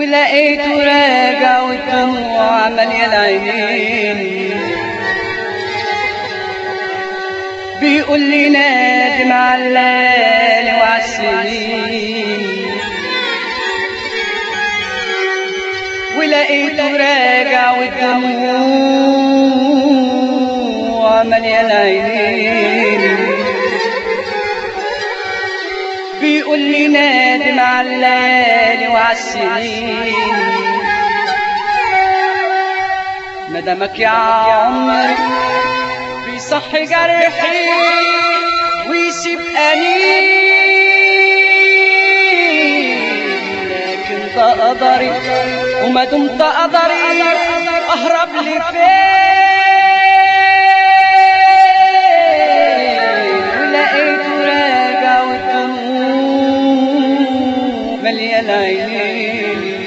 ولقيته راجع والدموع مالية العينين بيقول لي نادم على الليالي وعلى السنين ولقيته راجع والدموع مالية العينين بيقول لي نادم على الليالي وعلى السنين ندمك يا عمري بيصحي جرحي ويسيب أنين لكن ده قدري وما دمت قدري أهرب لفين ولقيته راجع والدموع مالية العينين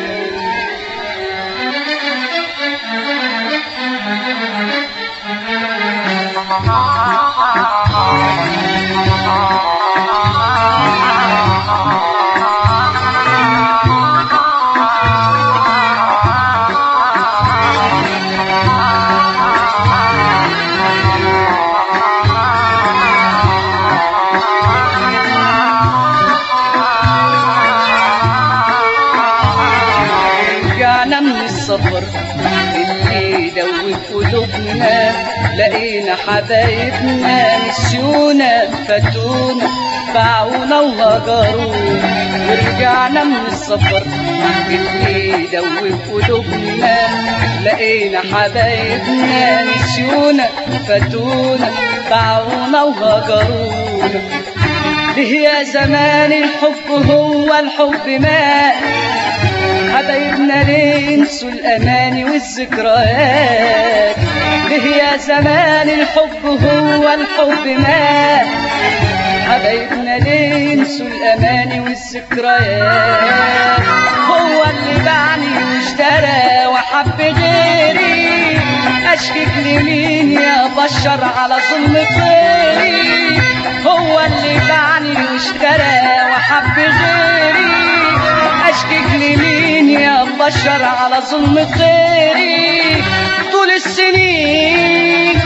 رجعنا من السفر اللي دوب قلوبنا لقينا حبايبنا نسيونا فاتونا باعونا وهجرونا ورجعنا من السفر اللي دوب قلوبنا لقينا حبايبنا نسيونا فاتونا باعونا وهجرونا ليه يا زمان الحب هو الحب مات حبايبنا ليه ينسوا الأماني والذكريات ليه يا زمان الحب هو الحب مات حبايبنا ليه ينسوا الأماني والذكريات هو اللي باعني واشترى وحب غيري أشكك لمين يا بشر على ظلم غيري هو اللي باعني واشترى وحب غيري أشكك لمين يا بشر على ظلم غيري طول السنين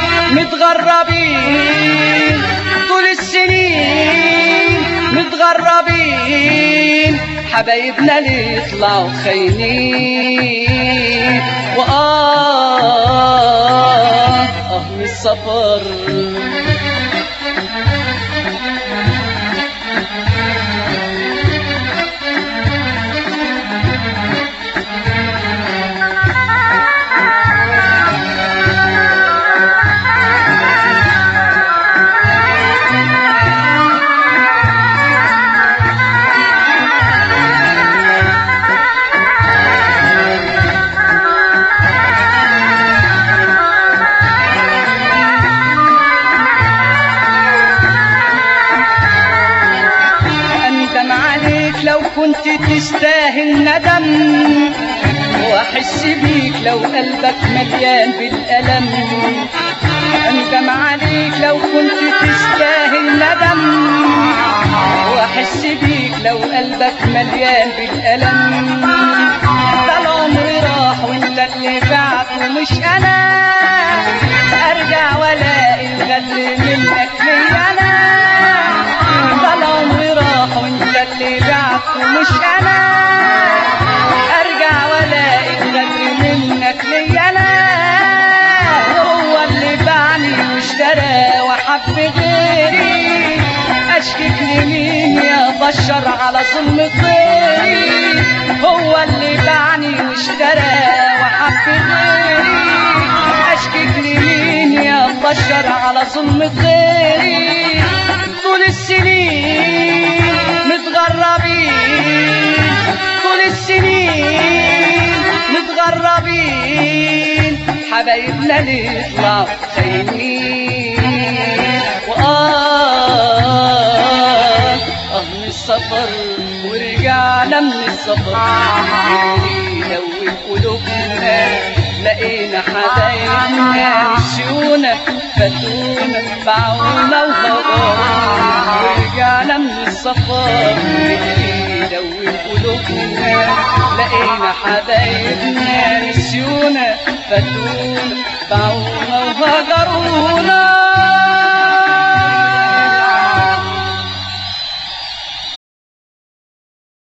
متغربين طول السنين متغربين حبايبنا اللي يطلعوا خاينين وآه آه من السفر أندم عليك لو كنت تستاهل ندم وأحس بيك لو قلبك مليان بالألم أندم عليك لو كنت تستاهل ندم وأحس بيك لو قلبك مليان بالألم ده العمر راح وانت اللي بعت ومش أنا أرجع وألاقي الغدر منك ليا أنا ده العمر راح وانت اللي بعت ومش انا ارجع والاقي الغدر منك ليا انا هو اللي باعني واشترى وحب غيري اشكك لمين يا بشر على ظلم غيري هو اللي باعني واشترى وحب غيري اشكك لمين يا بشر على ظلم غيري طول السنين متغربين طول السنين متغربين حبايبنا اللي يطلعوا خاينين وآه آه من السفر ورجعنا من السفر اللي يدوب قلوبنا لقينا حبايبنا نسيونا فاتونا باعونا وهجرونا ورجعنا من السفر اللي دوي قلوبنا لقينا حبايبنا نسيونا فاتونا باعونا وهجرونا